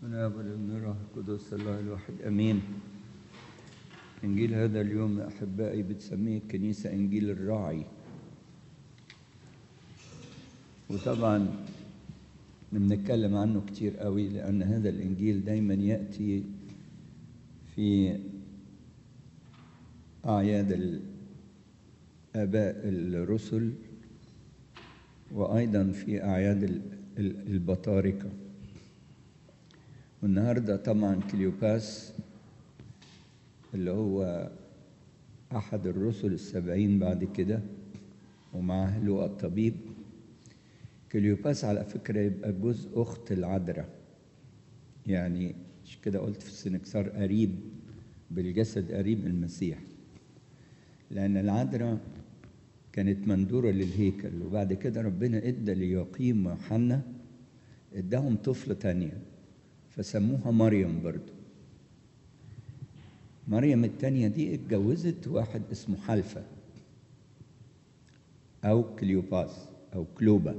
ونعم الابن الروح القدس الله الواحد امين انجيل هذا اليوم يا احبائي بتسميه الكنيسه انجيل الراعي وطبعا بنتكلم عنه كتير قوي لان هذا الانجيل دايما ياتي في اعياد الاباء الرسل وايضا في اعياد البطاركه والنهارده طبعا كليوباس اللي هو احد الرسل السبعين بعد كده ومعاه لوقا الطبيب كليوباس على فكره يبقى جزء اخت العذراء يعني مش كده قلت في السنكسار قريب بالجسد قريب المسيح لان العذراء كانت مندوره للهيكل وبعد كده ربنا ادى ليقيم وحنا اداهم طفله تانيه فسموها مريم برضو مريم التانية دي اتجوزت واحد اسمه حلفة أو كليوباس أو كلوبا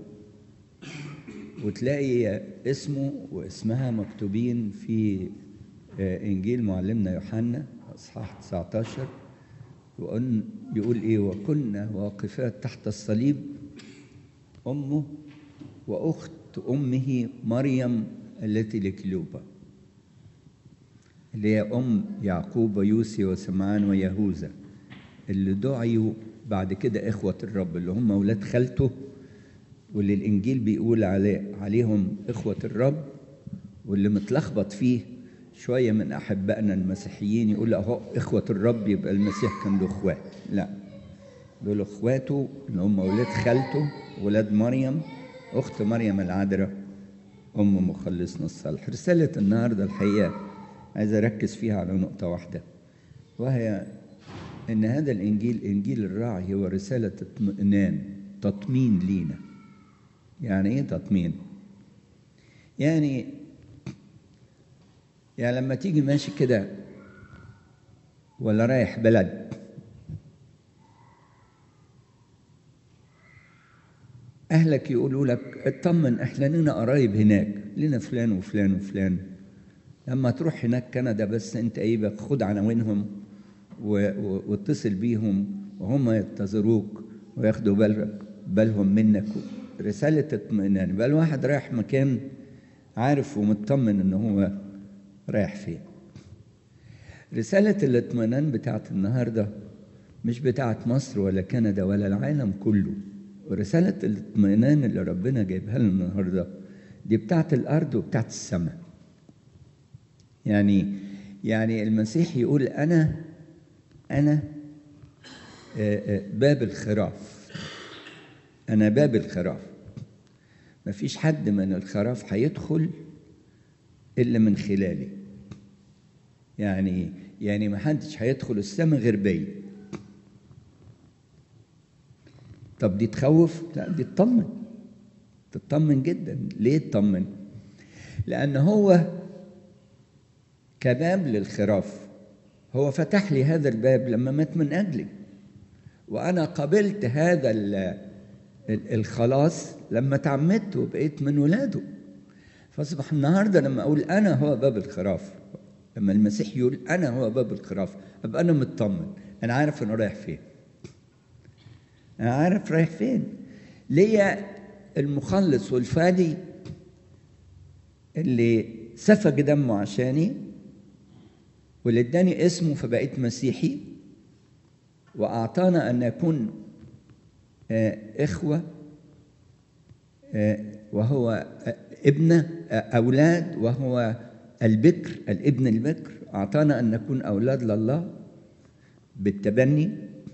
وتلاقي اسمه واسمها مكتوبين في إنجيل معلمنا يوحنا أصحاح 19 وأن بيقول إيه وكنا واقفات تحت الصليب أمه وأخت أمه مريم التي لكلوبا اللي هي أم يعقوب ويوسي وسمعان ويهوذا اللي دعيوا بعد كده إخوة الرب اللي هم أولاد خالته واللي الإنجيل بيقول عليه عليهم إخوة الرب واللي متلخبط فيه شوية من أحبائنا المسيحيين يقول أهو إخوة الرب يبقى المسيح كان له إخوات لا دول إخواته اللي هم أولاد خالته ولاد مريم أخت مريم العذراء أم مخلصنا الصالح رسالة النهاردة الحقيقة عايز أركز فيها على نقطة واحدة وهي إن هذا الإنجيل إنجيل الراعي هو رسالة اطمئنان تطمين لينا يعني إيه تطمين؟ يعني يعني لما تيجي ماشي كده ولا رايح بلد أهلك يقولوا لك اطمن احنا لنا قرايب هناك لنا فلان وفلان وفلان لما تروح هناك كندا بس انت ايه خد عناوينهم واتصل بيهم وهم ينتظروك وياخدوا بالك بالهم منك رسالة اطمئنان بقى الواحد رايح مكان عارف ومطمن ان هو رايح فين رسالة الاطمئنان بتاعت النهاردة مش بتاعت مصر ولا كندا ولا العالم كله ورسالة الاطمئنان اللي ربنا جايبها لنا النهارده دي بتاعت الأرض وبتاعت السماء. يعني يعني المسيح يقول أنا أنا باب الخراف. أنا باب الخراف. مفيش حد من الخراف هيدخل إلا من خلالي. يعني يعني ما حدش هيدخل السماء غير بيا. طب دي تخوف؟ لا دي تطمن تطمن جدا ليه تطمن؟ لأن هو كباب للخراف هو فتح لي هذا الباب لما مات من أجلي وأنا قبلت هذا الخلاص لما تعمدت وبقيت من ولاده فأصبح النهاردة لما أقول أنا هو باب الخراف لما المسيح يقول أنا هو باب الخراف أبقى أنا مطمن أنا عارف أنا رايح فين أنا عارف رايح فين ليا المخلص والفادي اللي سفك دمه عشاني واللي اداني اسمه فبقيت مسيحي وأعطانا أن نكون إخوة وهو ابن أولاد وهو البكر الابن البكر أعطانا أن نكون أولاد لله بالتبني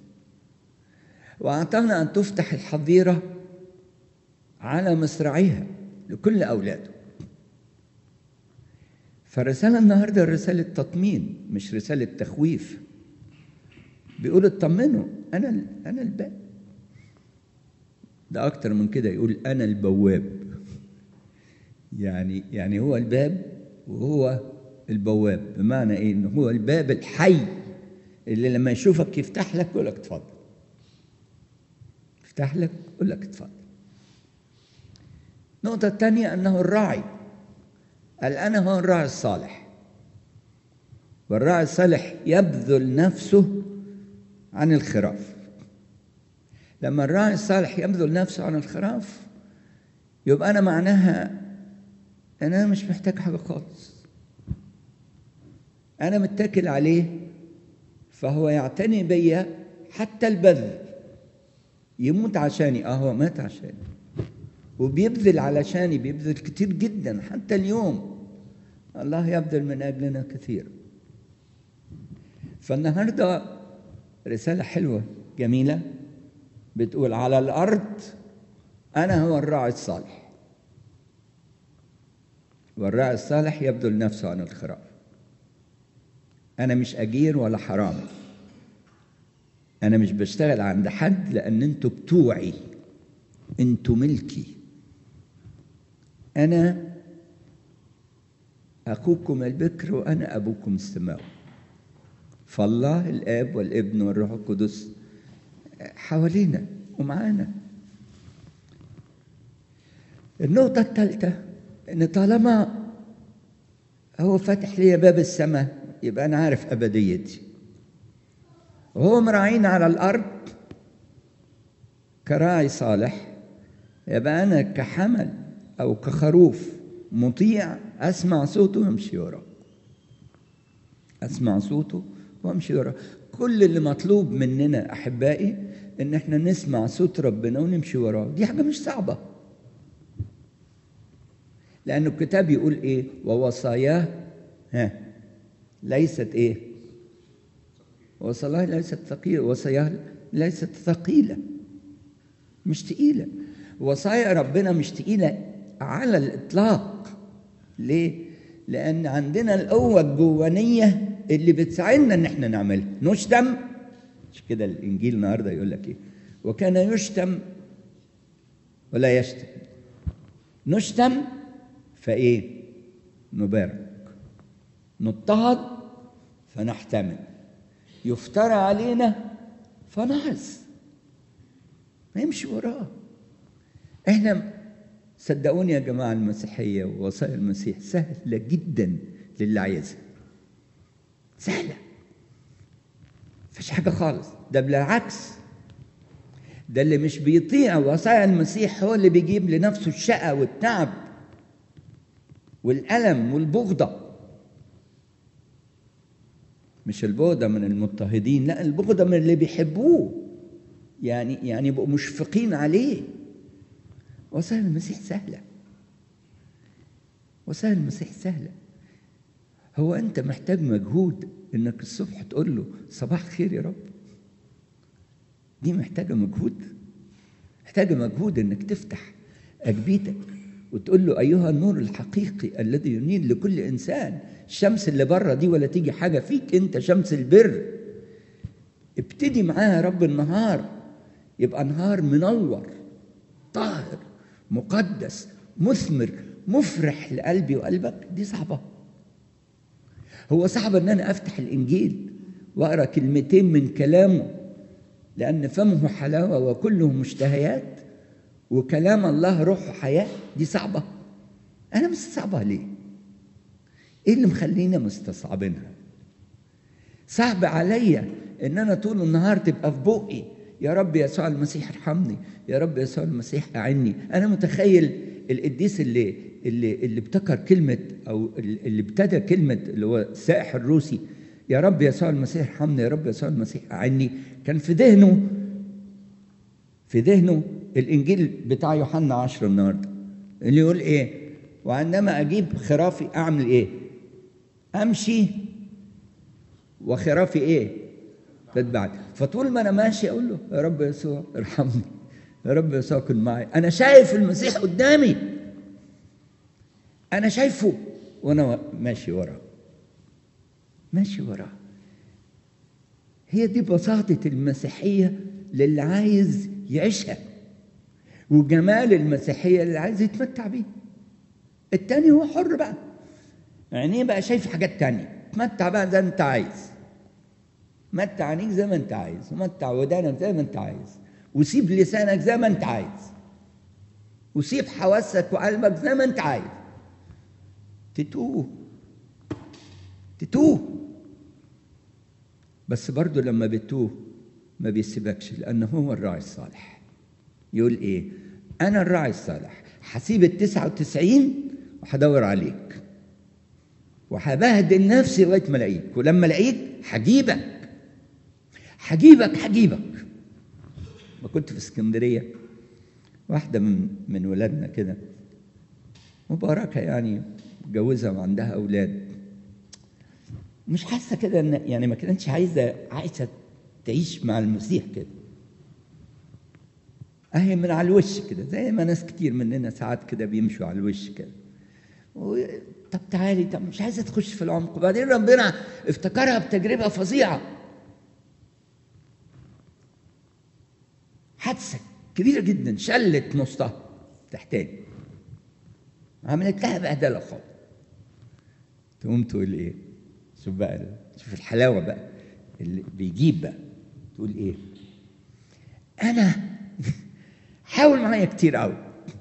وأعطانا أن تفتح الحظيرة على مصراعيها لكل أولاده فالرسالة النهاردة رسالة تطمين مش رسالة تخويف بيقول اطمنوا أنا أنا الباب ده أكتر من كده يقول أنا البواب يعني يعني هو الباب وهو البواب بمعنى إيه؟ إن هو الباب الحي اللي لما يشوفك يفتح لك يقول لك اتفضل يفتح لك يقول لك اتفضل النقطة الثانية أنه الراعي قال أنا هو الراعي الصالح والراعي الصالح يبذل نفسه عن الخراف لما الراعي الصالح يبذل نفسه عن الخراف يبقى أنا معناها أن أنا مش محتاج حاجة خالص أنا متكل عليه فهو يعتني بيا حتى البذل يموت عشاني اه هو مات عشاني وبيبذل علشاني بيبذل كتير جدا حتى اليوم الله يبذل من اجلنا كثير فالنهارده رساله حلوه جميله بتقول على الارض انا هو الراعي الصالح والراعي الصالح يبذل نفسه عن الخراف انا مش اجير ولا حرامي انا مش بشتغل عند حد لان انتوا بتوعي انتوا ملكي انا اخوكم البكر وانا ابوكم السماوي فالله الاب والابن والروح القدس حوالينا ومعانا النقطة الثالثة إن طالما هو فاتح لي باب السماء يبقى أنا عارف أبديتي وهو مراعينا على الأرض كراعي صالح يبقى أنا كحمل أو كخروف مطيع أسمع صوته وأمشي وراه أسمع صوته وأمشي وراه كل اللي مطلوب مننا أحبائي إن إحنا نسمع صوت ربنا ونمشي وراه دي حاجة مش صعبة لأن الكتاب يقول إيه ووصاياه ها ليست إيه وصاياه ليست ثقيلة وصاياه ليست ثقيلة مش تقيلة وصايا ربنا مش تقيلة على الإطلاق ليه؟ لأن عندنا القوة الجوانية اللي بتساعدنا إن إحنا نعملها نشتم مش كده الإنجيل النهاردة يقول لك إيه؟ وكان يشتم ولا يشتم نشتم فإيه؟ نبارك نضطهد فنحتمل يفترى علينا فنعز نمشي وراه احنا صدقوني يا جماعه المسيحيه ووصايا المسيح سهله جدا للي عايزها سهله مفيش حاجه خالص ده بالعكس ده اللي مش بيطيع وصايا المسيح هو اللي بيجيب لنفسه الشقى والتعب والألم والبغضة مش البغضة من المضطهدين لا البغضة من اللي بيحبوه يعني يعني يبقوا مشفقين عليه وصايا المسيح سهلة وصايا المسيح سهلة هو أنت محتاج مجهود إنك الصبح تقول له صباح خير يا رب دي محتاجة مجهود محتاجة مجهود إنك تفتح أجبيتك وتقول له أيها النور الحقيقي الذي ينير لكل إنسان الشمس اللي بره دي ولا تيجي حاجة فيك أنت شمس البر ابتدي معاها يا رب النهار يبقى نهار منور طاهر مقدس مثمر مفرح لقلبي وقلبك دي صعبة هو صعب ان انا افتح الانجيل واقرا كلمتين من كلامه لان فمه حلاوه وكله مشتهيات وكلام الله روح وحياه دي صعبه انا مستصعبها ليه ايه اللي مخلينا مستصعبينها صعب عليا ان انا طول النهار تبقى في بقي يا رب يسوع المسيح ارحمني يا رب يسوع المسيح اعني انا متخيل القديس اللي اللي اللي ابتكر كلمه او اللي ابتدى كلمه اللي هو السائح الروسي يا رب يسوع المسيح ارحمني يا رب يسوع المسيح اعني كان في ذهنه في ذهنه الانجيل بتاع يوحنا 10 النهارده اللي يقول ايه وعندما اجيب خرافي اعمل ايه امشي وخرافي ايه تتبعني فطول ما انا ماشي اقول له يا رب يسوع ارحمني يا رب يسوع كن معي انا شايف المسيح قدامي انا شايفه وانا ماشي وراه ماشي وراه هي دي بساطة المسيحية للي عايز يعيشها وجمال المسيحية اللي عايز يتمتع بيه التاني هو حر بقى عينيه بقى شايف حاجات تانية تمتع بقى زي ما انت عايز متع عينيك زي ما انت عايز ومتع ودانك زي ما انت عايز وسيب لسانك زي ما انت عايز وسيب حواسك وقلبك زي ما انت عايز تتوه تتوه بس برضه لما بتوه ما بيسيبكش لأنه هو الراعي الصالح يقول إيه أنا الراعي الصالح هسيب التسعة وتسعين وهدور عليك وهبهدل نفسي لغاية ما ألاقيك ولما ألاقيك هجيبك هجيبك هجيبك ما كنت في اسكندرية واحدة من من ولادنا كده مباركة يعني متجوزة وعندها أولاد مش حاسة كده إن يعني ما كانتش عايزة عايزة تعيش مع المسيح كده أهي من على الوش كده زي ما ناس كتير مننا ساعات كده بيمشوا على الوش كده و... طب تعالي طب مش عايزة تخش في العمق وبعدين ربنا افتكرها بتجربة فظيعة حادثة كبيرة جدا شلت نصها تحتاني عملت لها بهدلة خالص تقوم تقول ايه شوف بقى شوف الحلاوة بقى اللي بيجيب بقى تقول ايه انا حاول معايا كتير قوي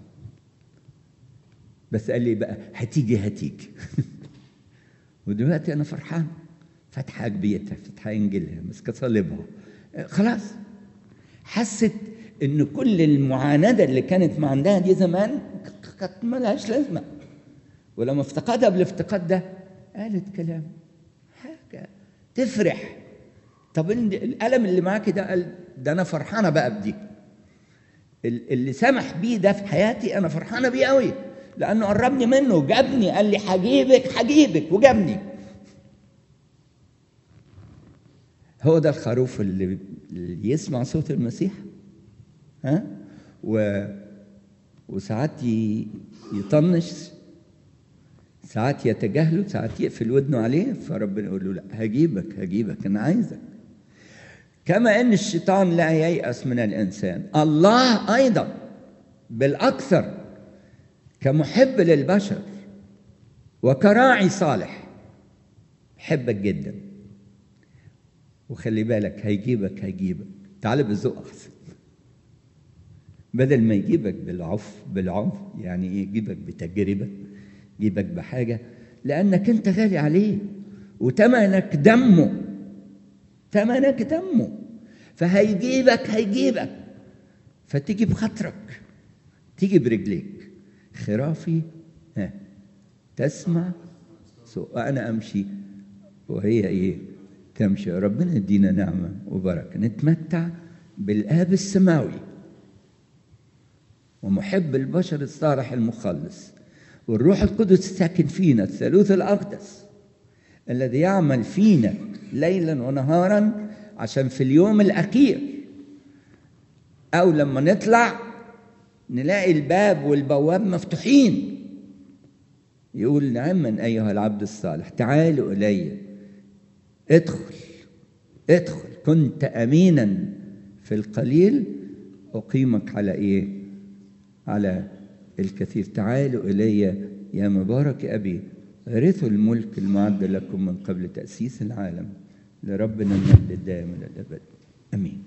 بس قال لي بقى هتيجي هتيجي ودلوقتي انا فرحان فاتحه جبيتها فاتحه انجيلها ماسكه صليبها خلاص حست ان كل المعانده اللي كانت ما عندها دي زمان كانت ملهاش لازمه ولما افتقدها بالافتقاد ده قالت كلام حاجه تفرح طب الالم اللي معاك ده قال ده انا فرحانه بقى بدي اللي سمح بيه ده في حياتي انا فرحانه بيه قوي لانه قربني منه جابني قال لي هجيبك هجيبك وجابني هو ده الخروف اللي, اللي يسمع صوت المسيح ها و وساعات يطنش ساعات يتجاهله ساعات يقفل ودنه عليه فربنا يقول له لا هجيبك هجيبك انا عايزك كما ان الشيطان لا ييأس من الانسان الله ايضا بالاكثر كمحب للبشر وكراعي صالح بحبك جدا وخلي بالك هيجيبك هيجيبك تعال بالذوق احسن بدل ما يجيبك بالعف بالعنف يعني ايه يجيبك بتجربه يجيبك بحاجه لانك انت غالي عليه وتمنك دمه تمنك دمه فهيجيبك هيجيبك فتيجي بخاطرك تيجي برجليك خرافي ها تسمع سوء انا امشي وهي ايه تمشي ربنا يدينا نعمه وبركه نتمتع بالاب السماوي ومحب البشر الصالح المخلص والروح القدس الساكن فينا الثالوث الاقدس الذي يعمل فينا ليلا ونهارا عشان في اليوم الاخير او لما نطلع نلاقي الباب والبواب مفتوحين يقول نعما ايها العبد الصالح تعالوا الي ادخل ادخل كنت امينا في القليل اقيمك على ايه على الكثير تعالوا الي يا مبارك ابي ارثوا الملك المعد لكم من قبل تاسيس العالم لربنا المجد الدائم الى الابد امين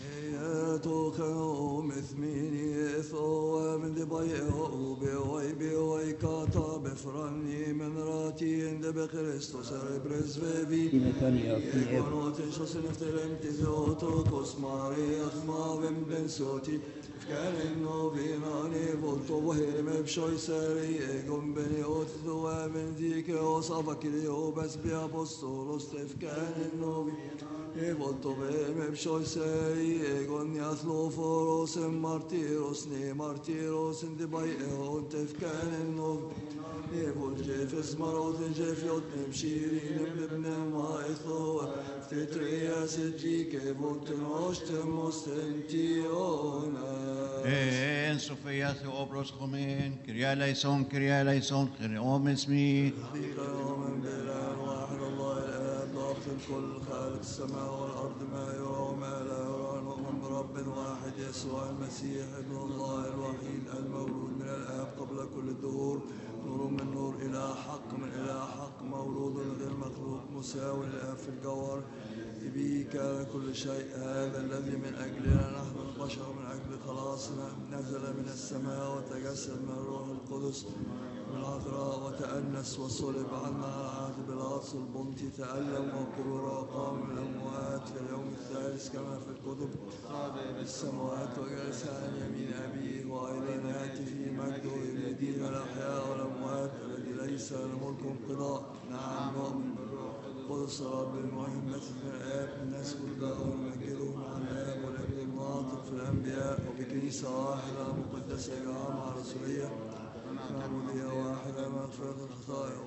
توخو مثميني ثو من دبايعو بيوي بيوي كاتا بفراني من راتي عند بخريستوس ربرز فيبي ونوت شوس نفترم تزوتو كوس ماري اخما بن بن صوتي فكان انه بيناني بولتو وهرم بشوي ساري ايقون بني اوت ثوا من ديك وصفك اليو بس بيا بوستولوس تفكان انه بيناني E volto bene psoi sei e gonias lo foros en martiros ne martiros en de bai e on tefkan en nov e vol jefes marot en jefiot nem shirin em lebne ma etho tetria sejik e volt nost mostentiona En Sofia Theopros Chomen, Kyria Leison, Kyria Leison, Kyriom اسمي من بلان واحد الله الاب ضابط الكل خالق السماء والارض ما يرى وما لا يرى نؤمن برب واحد يسوع المسيح ابن الله الوحيد المولود من الاب قبل كل الدهور نور من نور الى حق من الى حق مولود غير مخلوق مساوي للاب في الجوهر به كان كل شيء هذا الذي من اجلنا نحن البشر من اجل خلاصنا نزل من السماء وتجسد من الروح القدس العذراء وتأنس وصلب عنا عهد بلاطس البنطي تألم وقبر وقام من الأموات في اليوم الثالث كما في الكتب السماوات وجلس عن يمين أبيه وأيضا يأتي في مجده ليدين الأحياء والأموات الذي ليس لملك انقضاء نعم نؤمن بالروح القدس رب المهمة من الآب نسجد له ونمجده مع الآب والابن الناطق في الأنبياء وبكنيسة واحدة مقدسة جامعة رسولية معمودية واحدة مغفرة الخطايا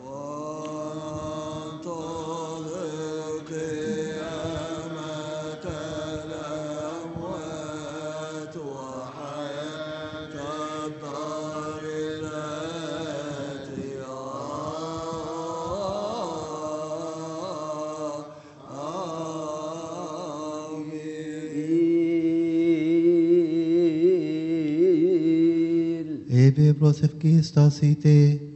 وانطلق قيامة الأموات وحياة الدار التي آمين Ebe prosefkistasite,